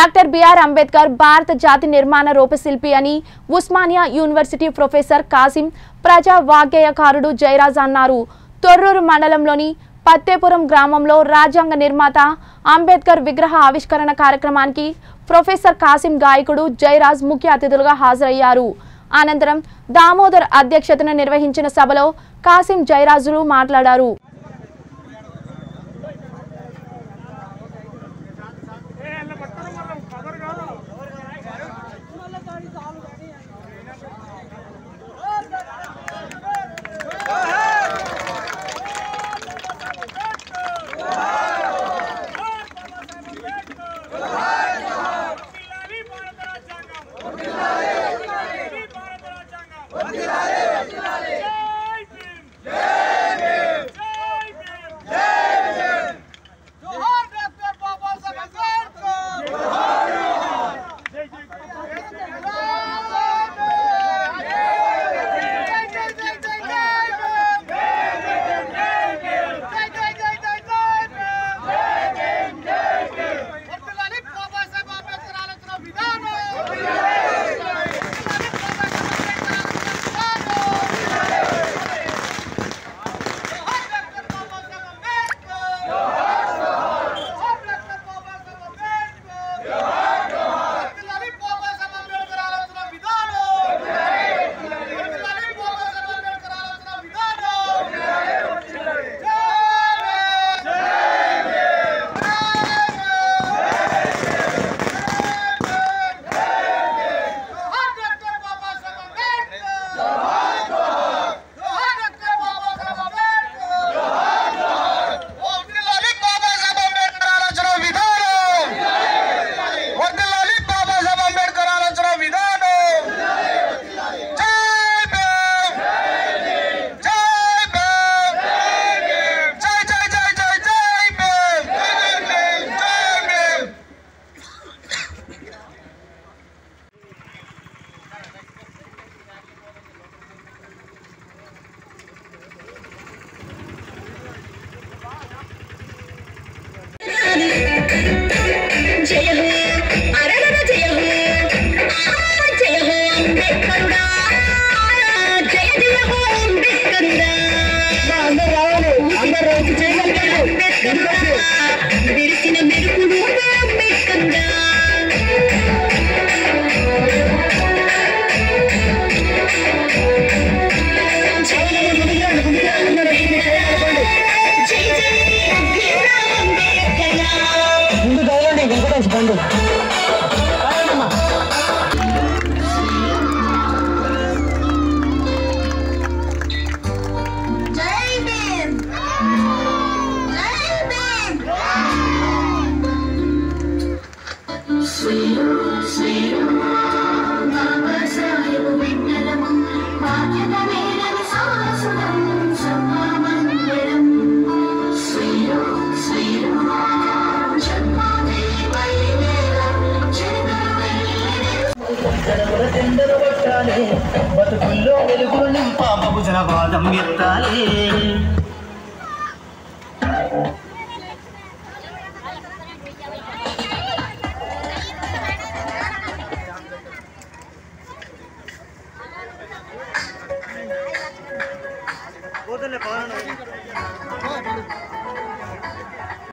doctor BR Ambedkar భారత జాతి నిర్మాణ రూపశిల్పి అని ఉస్మానియా యూనివర్సిటీ ప్రొఫెసర్ కాసిం ప్రజా వాగ్గేయకారుడు జయరాజ్ అన్నారు తొర్రూరు మండలంలోని పత్తేపురం గ్రామంలో రాజ్యాంగ నిర్మాత అంబేద్కర్ విగ్రహ ఆవిష్కరణ కార్యక్రమానికి ప్రొఫెసర్ కాసిం గాయకుడు జయరాజ్ ముఖ్య అతిథులుగా హాజరయ్యారు అనంతరం దామోదర్ అధ్యక్షతన నిర్వహించిన సభలో కాసిం జయరాజులు మాట్లాడారు వర్ధిల్లాలి భారత రాజ్యాంగం వర్ధిల్లాలి భారత రాజ్యాంగం వర్ధిల్లాలి జై భీమ్ జై భీమ్ జై భీమ్ జోహార్ డాక్టర్ బాబా సాహెబ్ అంబేద్కర్ జోహార్ జై జై వర్ధిల్లాలి బాబా సాహెబ్ అంబేద్కర్ ఆలోచన విధానం వర్ధిల్లాలి బాబా సాహెబ్ అంబేద్కర్ ఆలోచన విధానం జోహార్ డాక్టర్ బాబా సాహెబ్ అంబేద్కర్ జోహార్ డాక్టర్ బాబా సాహెబ్ అంబేద్కర్ వర్ధిల్లాలి బాబా సాహెబ్ అంబేద్కర్ ఆలోచన విధానం వర్ధిల్లాలి బాబా సాహెబ్ అంబేద్కర్ ఆలోచన విధానం జై జోహార్ డాక్టర్ బాబా సాహెబ్ అంబేద్కర్ జోహార్ డాక్టర్ బాబా సాహెబ్ అంబేద్కర్ వర్ధిల్లాలి బాబా సాహెబ్ అంబేద్కర్ ఆలోచన విధానం వర్ధిల్లాలి బాబా సాహెబ్ అంబేద్కర్ ఆలోచన విధానం జై భీమ్ జై భీమ్ జై జై జై జై జై భీమ్ జై భీమ్ జయ హో అరగర జయ హో ఆ జయ హో అంబేద్కరుడా జయ జయ హో అంబేద్కరుడా అందరూ రావాలి అందరూ వచ్చి చేయగలుగుతారు విరిసిన మెరుపుడు అంబేద్కరుడా జై జై భీమరావ్ అంబేద్కరా ముందు చదవండి వెంకటేష్ బండు జై భీమ్ జై భీమ్ శ్రీరు శ్రీరు బాబా సాహెబ్ విజ్ఞలము బాధ్యత మేరని సాహసులం సమామందిరం శ్రీరు శ్రీరు జన్మాదే బయలుదేర కడవల టెండరు పట్టాలి బతుకుల్లో వెలుగులు నింపా బహుజనవాదం ఎత్తాలి